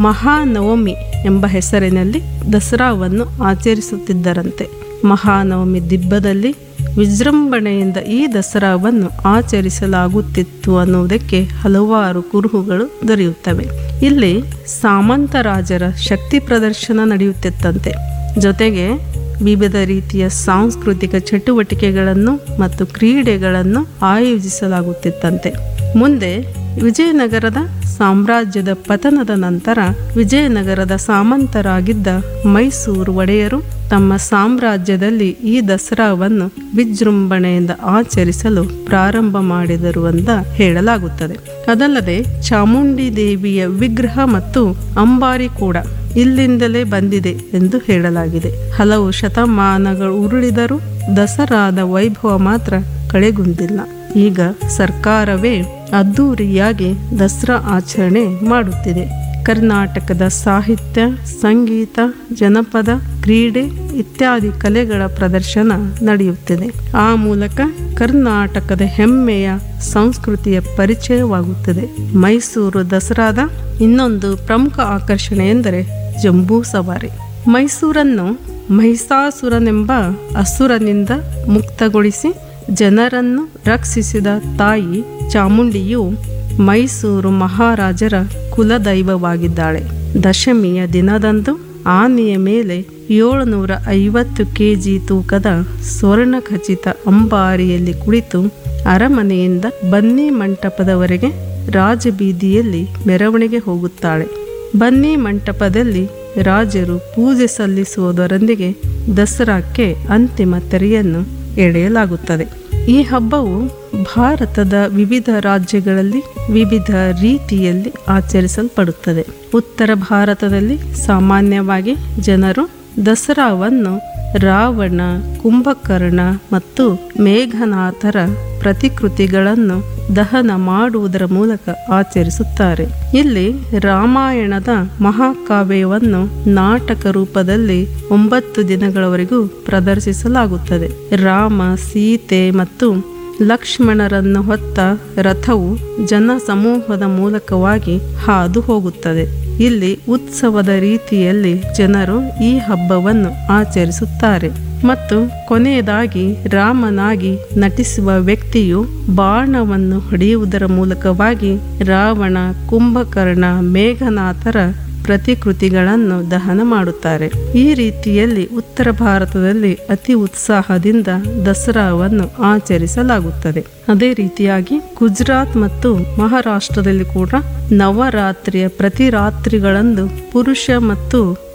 ಮಹಾನವಮಿ ಎಂಬ ಹೆಸರಿನಲ್ಲಿ ದಸರಾವನ್ನು ಆಚರಿಸುತ್ತಿದ್ದರಂತೆ ಮಹಾನವಮಿ ದಿಬ್ಬದಲ್ಲಿ ವಿಜೃಂಭಣೆಯಿಂದ ಈ ದಸರಾವನ್ನು ಆಚರಿಸಲಾಗುತ್ತಿತ್ತು ಅನ್ನುವುದಕ್ಕೆ ಹಲವಾರು ಕುರುಹುಗಳು ದೊರೆಯುತ್ತವೆ ಇಲ್ಲಿ ಸಾಮಂತ ರಾಜರ ಶಕ್ತಿ ಪ್ರದರ್ಶನ ನಡೆಯುತ್ತಿತ್ತಂತೆ ಜೊತೆಗೆ ವಿವಿಧ ರೀತಿಯ ಸಾಂಸ್ಕೃತಿಕ ಚಟುವಟಿಕೆಗಳನ್ನು ಮತ್ತು ಕ್ರೀಡೆಗಳನ್ನು ಆಯೋಜಿಸಲಾಗುತ್ತಿತ್ತಂತೆ ಮುಂದೆ ವಿಜಯನಗರದ ಸಾಮ್ರಾಜ್ಯದ ಪತನದ ನಂತರ ವಿಜಯನಗರದ ಸಾಮಂತರಾಗಿದ್ದ ಮೈಸೂರು ಒಡೆಯರು ತಮ್ಮ ಸಾಮ್ರಾಜ್ಯದಲ್ಲಿ ಈ ದಸರಾವನ್ನು ವಿಜೃಂಭಣೆಯಿಂದ ಆಚರಿಸಲು ಪ್ರಾರಂಭ ಮಾಡಿದರು ಅಂತ ಹೇಳಲಾಗುತ್ತದೆ ಅದಲ್ಲದೆ ಚಾಮುಂಡಿ ದೇವಿಯ ವಿಗ್ರಹ ಮತ್ತು ಅಂಬಾರಿ ಕೂಡ ಇಲ್ಲಿಂದಲೇ ಬಂದಿದೆ ಎಂದು ಹೇಳಲಾಗಿದೆ ಹಲವು ಶತಮಾನಗಳು ಉರುಳಿದರೂ ದಸರಾದ ವೈಭವ ಮಾತ್ರ ಕಳೆಗುಂದಿಲ್ಲ ಈಗ ಸರ್ಕಾರವೇ ಅದ್ದೂರಿಯಾಗಿ ದಸರಾ ಆಚರಣೆ ಮಾಡುತ್ತಿದೆ ಕರ್ನಾಟಕದ ಸಾಹಿತ್ಯ ಸಂಗೀತ ಜನಪದ ಕ್ರೀಡೆ ಇತ್ಯಾದಿ ಕಲೆಗಳ ಪ್ರದರ್ಶನ ನಡೆಯುತ್ತಿದೆ ಆ ಮೂಲಕ ಕರ್ನಾಟಕದ ಹೆಮ್ಮೆಯ ಸಂಸ್ಕೃತಿಯ ಪರಿಚಯವಾಗುತ್ತದೆ ಮೈಸೂರು ದಸರಾದ ಇನ್ನೊಂದು ಪ್ರಮುಖ ಆಕರ್ಷಣೆ ಎಂದರೆ ಜಂಬೂ ಸವಾರಿ ಮೈಸೂರನ್ನು ಮಹಿಷಾಸುರನೆಂಬ ಅಸುರನಿಂದ ಮುಕ್ತಗೊಳಿಸಿ ಜನರನ್ನು ರಕ್ಷಿಸಿದ ತಾಯಿ ಚಾಮುಂಡಿಯು ಮೈಸೂರು ಮಹಾರಾಜರ ಕುಲದೈವವಾಗಿದ್ದಾಳೆ ದಶಮಿಯ ದಿನದಂದು ಆನೆಯ ಮೇಲೆ ಏಳುನೂರ ಐವತ್ತು ಕೆ ಜಿ ತೂಕದ ಸ್ವರ್ಣ ಖಚಿತ ಅಂಬಾರಿಯಲ್ಲಿ ಕುಳಿತು ಅರಮನೆಯಿಂದ ಬನ್ನಿ ಮಂಟಪದವರೆಗೆ ರಾಜಬೀದಿಯಲ್ಲಿ ಮೆರವಣಿಗೆ ಹೋಗುತ್ತಾಳೆ ಬನ್ನಿ ಮಂಟಪದಲ್ಲಿ ರಾಜರು ಪೂಜೆ ಸಲ್ಲಿಸುವುದರೊಂದಿಗೆ ದಸರಾಕ್ಕೆ ಅಂತಿಮ ತೆರೆಯನ್ನು ಎಳೆಯಲಾಗುತ್ತದೆ ಈ ಹಬ್ಬವು ಭಾರತದ ವಿವಿಧ ರಾಜ್ಯಗಳಲ್ಲಿ ವಿವಿಧ ರೀತಿಯಲ್ಲಿ ಆಚರಿಸಲ್ಪಡುತ್ತದೆ ಉತ್ತರ ಭಾರತದಲ್ಲಿ ಸಾಮಾನ್ಯವಾಗಿ ಜನರು ದಸರಾವನ್ನು ರಾವಣ ಕುಂಭಕರ್ಣ ಮತ್ತು ಮೇಘನಾಥರ ಪ್ರತಿಕೃತಿಗಳನ್ನು ದಹನ ಮಾಡುವುದರ ಮೂಲಕ ಆಚರಿಸುತ್ತಾರೆ ಇಲ್ಲಿ ರಾಮಾಯಣದ ಮಹಾಕಾವ್ಯವನ್ನು ನಾಟಕ ರೂಪದಲ್ಲಿ ಒಂಬತ್ತು ದಿನಗಳವರೆಗೂ ಪ್ರದರ್ಶಿಸಲಾಗುತ್ತದೆ ರಾಮ ಸೀತೆ ಮತ್ತು ಲಕ್ಷ್ಮಣರನ್ನು ಹೊತ್ತ ರಥವು ಜನಸಮೂಹದ ಮೂಲಕವಾಗಿ ಹಾದು ಹೋಗುತ್ತದೆ ಇಲ್ಲಿ ಉತ್ಸವದ ರೀತಿಯಲ್ಲಿ ಜನರು ಈ ಹಬ್ಬವನ್ನು ಆಚರಿಸುತ್ತಾರೆ ಮತ್ತು ಕೊನೆಯದಾಗಿ ರಾಮನಾಗಿ ನಟಿಸುವ ವ್ಯಕ್ತಿಯು ಬಾಣವನ್ನು ಹೊಡೆಯುವುದರ ಮೂಲಕವಾಗಿ ರಾವಣ ಕುಂಭಕರ್ಣ ಮೇಘನಾಥರ ಪ್ರತಿಕೃತಿಗಳನ್ನು ದಹನ ಮಾಡುತ್ತಾರೆ ಈ ರೀತಿಯಲ್ಲಿ ಉತ್ತರ ಭಾರತದಲ್ಲಿ ಅತಿ ಉತ್ಸಾಹದಿಂದ ದಸರಾವನ್ನು ಆಚರಿಸಲಾಗುತ್ತದೆ ಅದೇ ರೀತಿಯಾಗಿ ಗುಜರಾತ್ ಮತ್ತು ಮಹಾರಾಷ್ಟ್ರದಲ್ಲಿ ಕೂಡ ನವರಾತ್ರಿಯ ಪ್ರತಿ ರಾತ್ರಿಗಳಂದು ಪುರುಷ ಮತ್ತು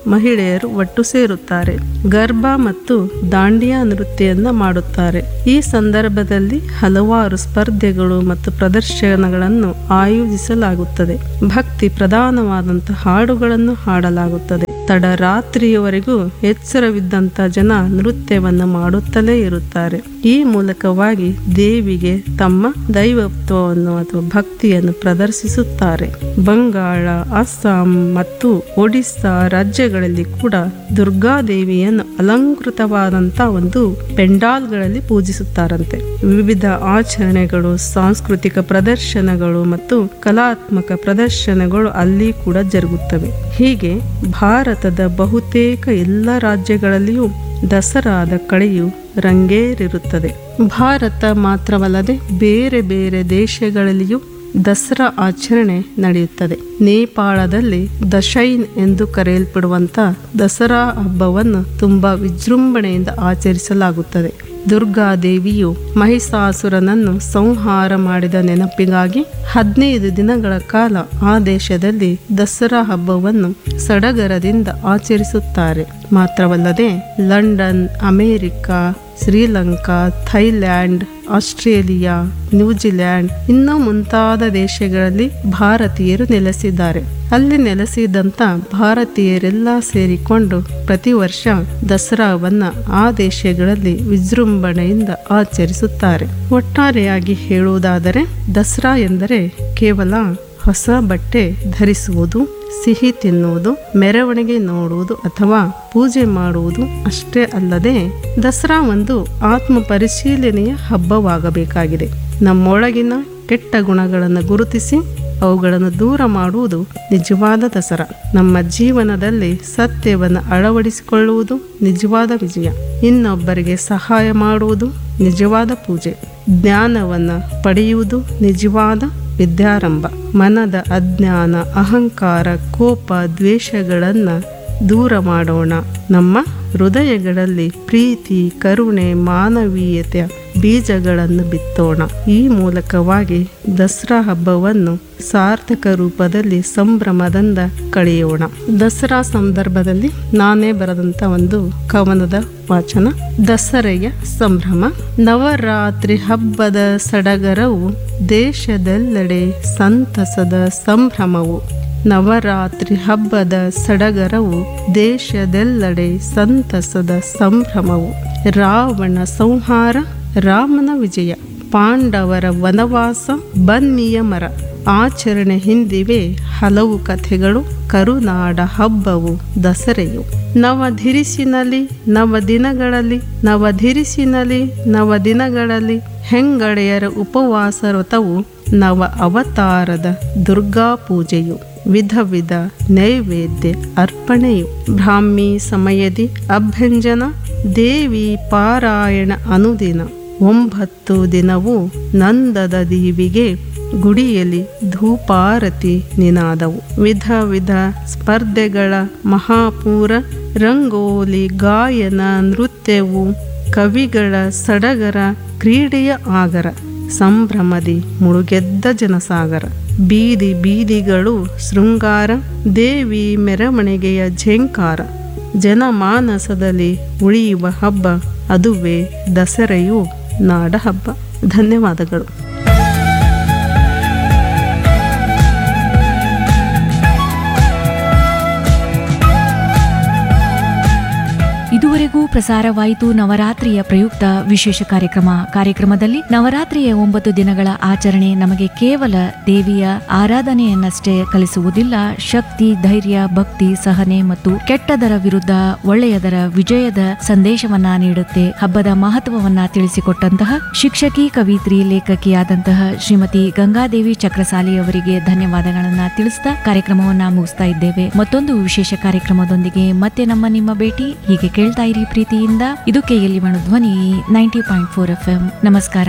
ಮಹಿಳೆಯರು ಒಟ್ಟು ಸೇರುತ್ತಾರೆ ಗರ್ಭ ಮತ್ತು ದಾಂಡಿಯಾ ನೃತ್ಯವನ್ನು ಮಾಡುತ್ತಾರೆ ಈ ಸಂದರ್ಭದಲ್ಲಿ ಹಲವಾರು ಸ್ಪರ್ಧೆಗಳು ಮತ್ತು ಪ್ರದರ್ಶನಗಳನ್ನು ಆಯೋಜಿಸಲಾಗುತ್ತದೆ ಭಕ್ತಿ ಪ್ರಧಾನವಾದಂತಹ ಹಾಡುಗಳನ್ನು ಹಾಡಲಾಗುತ್ತದೆ ತಡರಾತ್ರಿಯವರೆಗೂ ಎಚ್ಚರವಿದ್ದಂಥ ಜನ ನೃತ್ಯವನ್ನು ಮಾಡುತ್ತಲೇ ಇರುತ್ತಾರೆ ಈ ಮೂಲಕವಾಗಿ ದೇವಿಗೆ ತಮ್ಮ ದೈವತ್ವವನ್ನು ಅಥವಾ ಭಕ್ತಿಯನ್ನು ಪ್ರದರ್ಶಿಸುತ್ತಾರೆ ಬಂಗಾಳ ಅಸ್ಸಾಂ ಮತ್ತು ಒಡಿಸ್ಸಾ ರಾಜ್ಯಗಳಲ್ಲಿ ಕೂಡ ದುರ್ಗಾದೇವಿಯನ್ನು ಅಲಂಕೃತವಾದಂಥ ಒಂದು ಪೆಂಡಾಲ್ಗಳಲ್ಲಿ ಪೂಜಿಸುತ್ತಾರಂತೆ ವಿವಿಧ ಆಚರಣೆಗಳು ಸಾಂಸ್ಕೃತಿಕ ಪ್ರದರ್ಶನಗಳು ಮತ್ತು ಕಲಾತ್ಮಕ ಪ್ರದರ್ಶನಗಳು ಅಲ್ಲಿ ಕೂಡ ಜರುಗುತ್ತವೆ ಹೀಗೆ ಭಾರತದ ಬಹುತೇಕ ಎಲ್ಲ ರಾಜ್ಯಗಳಲ್ಲಿಯೂ ದಸರಾದ ಕಳೆಯು ರಂಗೇರಿರುತ್ತದೆ ಭಾರತ ಮಾತ್ರವಲ್ಲದೆ ಬೇರೆ ಬೇರೆ ದೇಶಗಳಲ್ಲಿಯೂ ದಸರಾ ಆಚರಣೆ ನಡೆಯುತ್ತದೆ ನೇಪಾಳದಲ್ಲಿ ದಶೈನ್ ಎಂದು ಕರೆಯಲ್ಪಡುವಂತ ದಸರಾ ಹಬ್ಬವನ್ನು ತುಂಬಾ ವಿಜೃಂಭಣೆಯಿಂದ ಆಚರಿಸಲಾಗುತ್ತದೆ ದುರ್ಗಾದೇವಿಯು ಮಹಿಷಾಸುರನನ್ನು ಸಂಹಾರ ಮಾಡಿದ ನೆನಪಿಗಾಗಿ ಹದಿನೈದು ದಿನಗಳ ಕಾಲ ಆ ದೇಶದಲ್ಲಿ ದಸರಾ ಹಬ್ಬವನ್ನು ಸಡಗರದಿಂದ ಆಚರಿಸುತ್ತಾರೆ ಮಾತ್ರವಲ್ಲದೆ London America Sri Lanka Thailand Australia New Zealand ಇನ್ನೂ ಮುಂತಾದ ದೇಶಗಳಲ್ಲಿ ಭಾರತೀಯರು ನೆಲೆಸಿದ್ದಾರೆ ಅಲ್ಲಿ ನೆಲೆಸಿದಂಥ ಭಾರತೀಯರೆಲ್ಲ ಸೇರಿಕೊಂಡು ಪ್ರತಿ ವರ್ಷ ದಸರಾವನ್ನ ಆ ದೇಶಗಳಲ್ಲಿ ವಿಜೃಂಭಣೆಯಿಂದ ಆಚರಿಸುತ್ತಾರೆ ಒಟ್ಟಾರೆಯಾಗಿ ಹೇಳುವುದಾದರೆ ದಸರಾ ಎಂದರೆ ಕೇವಲ ಹೊಸ ಬಟ್ಟೆ ಧರಿಸುವುದು ಸಿಹಿ ತಿನ್ನುವುದು ಮೆರವಣಿಗೆ ನೋಡುವುದು ಅಥವಾ ಪೂಜೆ ಮಾಡುವುದು ಅಷ್ಟೇ ಅಲ್ಲದೆ ದಸರಾ ಒಂದು ಆತ್ಮ ಪರಿಶೀಲನೆಯ ಹಬ್ಬವಾಗಬೇಕಾಗಿದೆ ನಮ್ಮೊಳಗಿನ ಕೆಟ್ಟ ಗುಣಗಳನ್ನು ಗುರುತಿಸಿ ಅವುಗಳನ್ನು ದೂರ ಮಾಡುವುದು ನಿಜವಾದ ದಸರಾ ನಮ್ಮ ಜೀವನದಲ್ಲಿ ಸತ್ಯವನ್ನು ಅಳವಡಿಸಿಕೊಳ್ಳುವುದು ನಿಜವಾದ ವಿಜಯ ಇನ್ನೊಬ್ಬರಿಗೆ ಸಹಾಯ ಮಾಡುವುದು ನಿಜವಾದ ಪೂಜೆ ಜ್ಞಾನವನ್ನು ಪಡೆಯುವುದು ನಿಜವಾದ ವಿದ್ಯಾರಂಭ ಮನದ ಅಜ್ಞಾನ ಅಹಂಕಾರ ಕೋಪ ದ್ವೇಷಗಳನ್ನು ದೂರ ಮಾಡೋಣ ನಮ್ಮ ಹೃದಯಗಳಲ್ಲಿ ಪ್ರೀತಿ ಕರುಣೆ ಮಾನವೀಯತೆಯ ಬೀಜಗಳನ್ನು ಬಿತ್ತೋಣ ಈ ಮೂಲಕವಾಗಿ ದಸರಾ ಹಬ್ಬವನ್ನು ಸಾರ್ಥಕ ರೂಪದಲ್ಲಿ ಸಂಭ್ರಮದಿಂದ ಕಳೆಯೋಣ ದಸರಾ ಸಂದರ್ಭದಲ್ಲಿ ನಾನೇ ಬರೆದಂತ ಒಂದು ಕವನದ ವಾಚನ ದಸರೆಯ ಸಂಭ್ರಮ ನವರಾತ್ರಿ ಹಬ್ಬದ ಸಡಗರವು ದೇಶದೆಲ್ಲೆಡೆ ಸಂತಸದ ಸಂಭ್ರಮವು ನವರಾತ್ರಿ ಹಬ್ಬದ ಸಡಗರವು ದೇಶದೆಲ್ಲೆಡೆ ಸಂತಸದ ಸಂಭ್ರಮವು ರಾವಣ ಸಂಹಾರ ರಾಮನ ವಿಜಯ ಪಾಂಡವರ ವನವಾಸ ಬನ್ನಿಯ ಮರ ಆಚರಣೆ ಹಿಂದಿವೆ ಹಲವು ಕಥೆಗಳು ಕರುನಾಡ ಹಬ್ಬವು ದಸರೆಯು ನವಧಿರಿಸಿನಲಿ ನವದಿನಗಳಲ್ಲಿ ನವಧಿರಿಸಿನಲಿ ನವದಿನಗಳಲ್ಲಿ ಹೆಂಗಡೆಯರ ಉಪವಾಸ ವ್ರತವು ನವ ಅವತಾರದ ದುರ್ಗಾ ಪೂಜೆಯು ವಿಧ ವಿಧ ನೈವೇದ್ಯ ಅರ್ಪಣೆಯು ಬ್ರಾಹ್ಮಿ ಸಮಯದಿ ಅಭ್ಯಂಜನ ದೇವಿ ಪಾರಾಯಣ ಅನುದಿನ ಒಂಬತ್ತು ದಿನವೂ ನಂದದ ದೀವಿಗೆ ಗುಡಿಯಲ್ಲಿ ಧೂಪಾರತಿ ನಿನಾದವು ವಿಧ ವಿಧ ಸ್ಪರ್ಧೆಗಳ ಮಹಾಪೂರ ರಂಗೋಲಿ ಗಾಯನ ನೃತ್ಯವು ಕವಿಗಳ ಸಡಗರ ಕ್ರೀಡೆಯ ಆಗರ ಸಂಭ್ರಮದಿ ಮುಳುಗೆದ್ದ ಜನಸಾಗರ ಬೀದಿ ಬೀದಿಗಳು ಶೃಂಗಾರ ದೇವಿ ಮೆರವಣಿಗೆಯ ಝೇಂಕಾರ ಜನಮಾನಸದಲ್ಲಿ ಉಳಿಯುವ ಹಬ್ಬ ಅದುವೇ ದಸರೆಯು ನಾಡ ಹಬ್ಬ ಧನ್ಯವಾದಗಳು
ಇದುವರೆಗೂ ಪ್ರಸಾರವಾಯಿತು ನವರಾತ್ರಿಯ ಪ್ರಯುಕ್ತ ವಿಶೇಷ ಕಾರ್ಯಕ್ರಮ ಕಾರ್ಯಕ್ರಮದಲ್ಲಿ ನವರಾತ್ರಿಯ ಒಂಬತ್ತು ದಿನಗಳ ಆಚರಣೆ ನಮಗೆ ಕೇವಲ ದೇವಿಯ ಆರಾಧನೆಯನ್ನಷ್ಟೇ ಕಲಿಸುವುದಿಲ್ಲ ಶಕ್ತಿ ಧೈರ್ಯ ಭಕ್ತಿ ಸಹನೆ ಮತ್ತು ಕೆಟ್ಟದರ ವಿರುದ್ಧ ಒಳ್ಳೆಯದರ ವಿಜಯದ ಸಂದೇಶವನ್ನ ನೀಡುತ್ತೆ ಹಬ್ಬದ ಮಹತ್ವವನ್ನ ತಿಳಿಸಿಕೊಟ್ಟಂತಹ ಶಿಕ್ಷಕಿ ಕವಿತ್ರಿ ಲೇಖಕಿಯಾದಂತಹ ಶ್ರೀಮತಿ ಗಂಗಾದೇವಿ ಚಕ್ರಸಾಲಿ ಅವರಿಗೆ ಧನ್ಯವಾದಗಳನ್ನ ತಿಳಿಸ್ತಾ ಕಾರ್ಯಕ್ರಮವನ್ನ ಮುಗಿಸ್ತಾ ಇದ್ದೇವೆ ಮತ್ತೊಂದು ವಿಶೇಷ ಕಾರ್ಯಕ್ರಮದೊಂದಿಗೆ ಮತ್ತೆ ನಮ್ಮ ನಿಮ್ಮ ಭೇಟಿ ಹೀಗೆ ಕೇಳ್ತಾ ಇರಿ ಪ್ರೀತಿಯಿಂದ ಇದು ಕೆಎಲ್ಇ ಮಣು Dhwani ninety point four F M ನಮಸ್ಕಾರ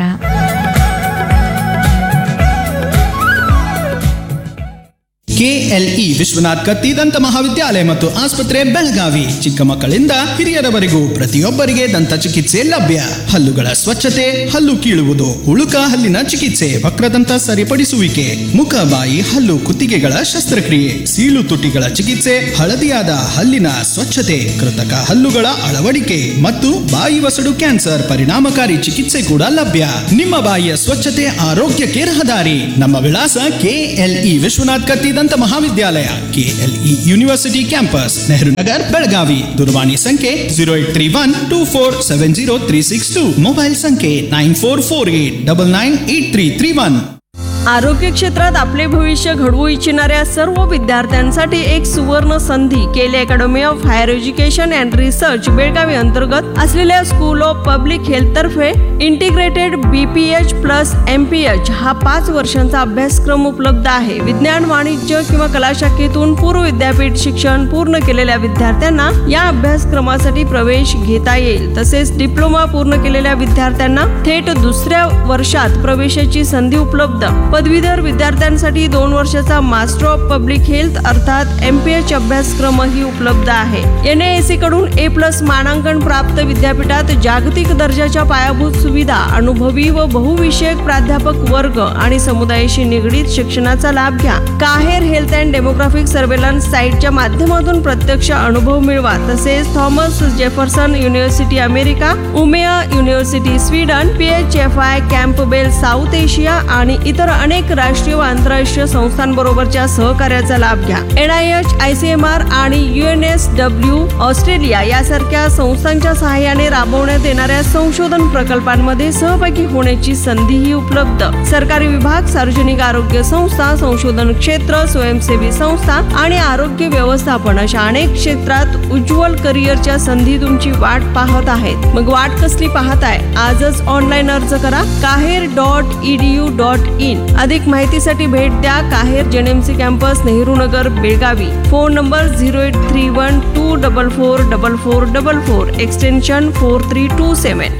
ಕೆಎಲ್ಇ ವಿಶ್ವನಾಥ್ ಕತ್ತಿ ದಂತ ಮಹಾವಿದ್ಯಾಲಯ ಮತ್ತು ಆಸ್ಪತ್ರೆ ಬೆಳಗಾವಿ ಚಿಕ್ಕ ಮಕ್ಕಳಿಂದ ಹಿರಿಯರವರೆಗೂ ಪ್ರತಿಯೊಬ್ಬರಿಗೆ ದಂತ ಚಿಕಿತ್ಸೆ ಲಭ್ಯ ಹಲ್ಲುಗಳ ಸ್ವಚ್ಛತೆ ಹಲ್ಲು ಕೀಳುವುದು ಉಳುಕ ಹಲ್ಲಿನ ಚಿಕಿತ್ಸೆ ವಕ್ರದಂತ ಸರಿಪಡಿಸುವಿಕೆ ಮುಖ ಬಾಯಿ ಹಲ್ಲು ಕುತ್ತಿಗೆಗಳ ಶಸ್ತ್ರಕ್ರಿಯೆ ಸೀಳು ತುಟಿಗಳ ಚಿಕಿತ್ಸೆ ಹಳದಿಯಾದ ಹಲ್ಲಿನ ಸ್ವಚ್ಛತೆ ಕೃತಕ ಹಲ್ಲುಗಳ ಅಳವಡಿಕೆ ಮತ್ತು ಬಾಯಿ ವಸಡು ಕ್ಯಾನ್ಸರ್ ಪರಿಣಾಮಕಾರಿ ಚಿಕಿತ್ಸೆ ಕೂಡ ಲಭ್ಯ ನಿಮ್ಮ ಬಾಯಿಯ ಸ್ವಚ್ಛತೆ ಆರೋಗ್ಯಕ್ಕೆ ರಹದಾರಿ ನಮ್ಮ ವಿಳಾಸ ಕೆಎಲ್ಇ ವಿಶ್ವನಾಥ್ ಕತ್ತಿ ದಂತ ಮಹಾವಿದ್ಯಾಲಯ KLE university campus Nehru Nagar Belagavi ದೂರವಾಣಿ ಸಂಖ್ಯೆ zero eight three one two four seven zero three six two mobile संख्ये nine four four eight double nine eight three three one
आरोग्य क्षेत्रात आपले भविष्य घडवू इच्छिणाऱ्या सर्व विद्यार्थ्यांसाठी एक सुवर्ण संधी केले academy of higher education and research Belagavi अंतर्गत असलेल्या स्कूल ऑफ पब्लिक हेल्थ तर्फे इंटिग्रेटेड बीपीएच प्लस एमपीएच हा पाच वर्षांचा अभ्यासक्रम उपलब्ध आहे विज्ञान वाणिज्य किंवा कला शाखेतून पूर्व विद्यापीठ शिक्षण पूर्ण केलेल्या विद्यार्थ्यांना या अभ्यासक्रमासाठी प्रवेश घेता येईल तसेच डिप्लोमा पूर्ण केलेल्या विद्यार्थ्यांना थेट दुसऱ्या वर्षात प्रवेशाची संधी उपलब्ध पदवीधर विद्यार्थ्यांसाठी दोन वर्षाचा मास्टर ऑफ पब्लिक हेल्थ अर्थात एम पी एच अभ्यासक्रमही उपलब्ध आहे एन कडून ए प्लस मानांकन प्राप्त विद्यापीठात जागतिक दर्जाच्या पायाभूत सुविधा अनुभवी व बहुविषयक प्राध्यापक वर्ग आणि समुदायाशी निगडीत शिक्षणाचा लाभ घ्या KAHER health and demographic surveillance साईटच्या माध्यमातून प्रत्यक्ष अनुभव मिळवा तसेच Thomas Jefferson university America Umea university Sweden P H F I Campbell South Asia आणि इतर अनेक राष्ट्रीय व आंतरराष्ट्रीय संस्थांबरोबरच्या सहकार्याचा लाभ घ्या N I H I C M R आणि युएनएस डब्ल्यू ऑस्ट्रेलिया यासारख्या संस्थांच्या सहाय्याने राबवण्यात येणाऱ्या संशोधन प्रकल्पांमध्ये सहभागी होण्याची संधीही उपलब्ध सरकारी विभाग सार्वजनिक आरोग्य संस्था संशोधन क्षेत्र स्वयंसेवी संस्था आणि आरोग्य व्यवस्थापन अशा अनेक क्षेत्रात उज्ज्वल करिअरच्या संधी तुमची वाट पाहत आहेत मग वाट कसली पाहताय आजच ऑनलाईन अर्ज करा KAHER dot EDU dot in अधिक माहितीसाठी भेट द्या KAHER JNMC campus Nehru Nagar Belagavi phone number zero eight three one two double four double four double four extension four three two seven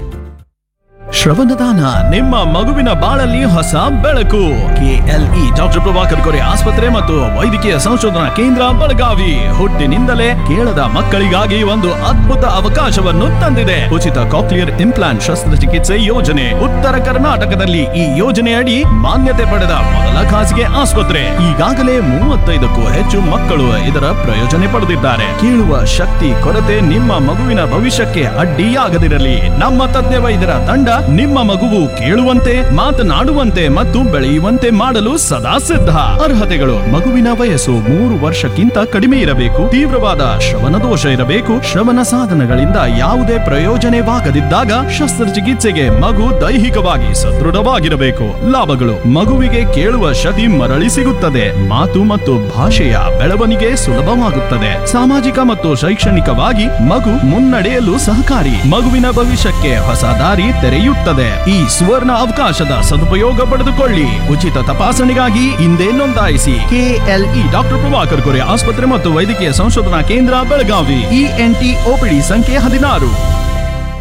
ಶ್ರವಣದಾನ ನಿಮ್ಮ ಮಗುವಿನ ಬಾಳಲ್ಲಿ ಹೊಸ ಬೆಳಕು ಕೆಎಲ್ಇ ಡಾಕ್ಟರ್ ಪ್ರಭಾಕರ್ ಕೊರೆ ಆಸ್ಪತ್ರೆ ಮತ್ತು ವೈದ್ಯಕೀಯ ಸಂಶೋಧನಾ ಕೇಂದ್ರ ಬೆಳಗಾವಿ ಹುಟ್ಟಿನಿಂದಲೇ ಕೇಳದ ಮಕ್ಕಳಿಗಾಗಿ ಒಂದು ಅದ್ಭುತ ಅವಕಾಶವನ್ನು ತಂದಿದೆ ಉಚಿತ ಕಾಕ್ಲಿಯರ್ ಇಂಪ್ಲಾಂಟ್ ಶಸ್ತ್ರಚಿಕಿತ್ಸೆ ಯೋಜನೆ ಉತ್ತರ ಕರ್ನಾಟಕದಲ್ಲಿ ಈ ಯೋಜನೆಯಡಿ ಮಾನ್ಯತೆ ಪಡೆದ ಮೊದಲ ಖಾಸಗಿ ಆಸ್ಪತ್ರೆ ಈಗಾಗಲೇ ಮೂವತ್ತೈದಕ್ಕೂ ಹೆಚ್ಚು ಮಕ್ಕಳು ಇದರ ಪ್ರಯೋಜನೆ ಪಡೆದಿದ್ದಾರೆ ಕೇಳುವ ಶಕ್ತಿ ಕೊರತೆ ನಿಮ್ಮ ಮಗುವಿನ ಭವಿಷ್ಯಕ್ಕೆ ಅಡ್ಡಿಯಾಗದಿರಲಿ ನಮ್ಮ ತಜ್ಞ ವೈದ್ಯರ ತಂಡ ನಿಮ್ಮ ಮಗುವು ಕೇಳುವಂತೆ ಮಾತನಾಡುವಂತೆ ಮತ್ತು ಬೆಳೆಯುವಂತೆ ಮಾಡಲು ಸದಾ ಸಿದ್ಧ ಅರ್ಹತೆಗಳು ಮಗುವಿನ ವಯಸ್ಸು ಮೂರು ವರ್ಷಕ್ಕಿಂತ ಕಡಿಮೆ ಇರಬೇಕು ತೀವ್ರವಾದ ಶ್ರವಣ ದೋಷ ಇರಬೇಕು ಶ್ರವಣ ಸಾಧನಗಳಿಂದ ಯಾವುದೇ ಪ್ರಯೋಜನವಾಗದಿದ್ದಾಗ ಶಸ್ತ್ರಚಿಕಿತ್ಸೆಗೆ ಮಗು ದೈಹಿಕವಾಗಿ ಸದೃಢವಾಗಿರಬೇಕು ಲಾಭಗಳು ಮಗುವಿಗೆ ಕೇಳುವ ಶಕ್ತಿ ಮರಳಿ ಸಿಗುತ್ತದೆ ಮಾತು ಮತ್ತು ಭಾಷೆಯ ಬೆಳವಣಿಗೆ ಸುಲಭವಾಗುತ್ತದೆ ಸಾಮಾಜಿಕ ಮತ್ತು ಶೈಕ್ಷಣಿಕವಾಗಿ ಮಗು ಮುನ್ನಡೆಯಲು ಸಹಕಾರಿ ಮಗುವಿನ ಭವಿಷ್ಯಕ್ಕೆ ಹೊಸ ದಾರಿ ತೆರೆಯುತ್ತದೆ ಈ ಸುವರ್ಣ ಅವಕಾಶದ ಸದುಪಯೋಗ ಪಡೆದುಕೊಳ್ಳಿ ಉಚಿತ ತಪಾಸಣೆಗಾಗಿ ಹಿಂದೆ ನೋಂದಾಯಿಸಿ ಕೆಎಲ್ಇ ಡಾಕ್ಟರ್ ಪ್ರಭಾಕರ್ ಕೊರೆ ಆಸ್ಪತ್ರೆ ಮತ್ತು ವೈದ್ಯಕೀಯ ಸಂಶೋಧನಾ ಕೇಂದ್ರ ಬೆಳಗಾವಿ ಇಎನ್ಟಿ ಓಪಿಡಿ ಸಂಖ್ಯೆ ಹದಿನಾರು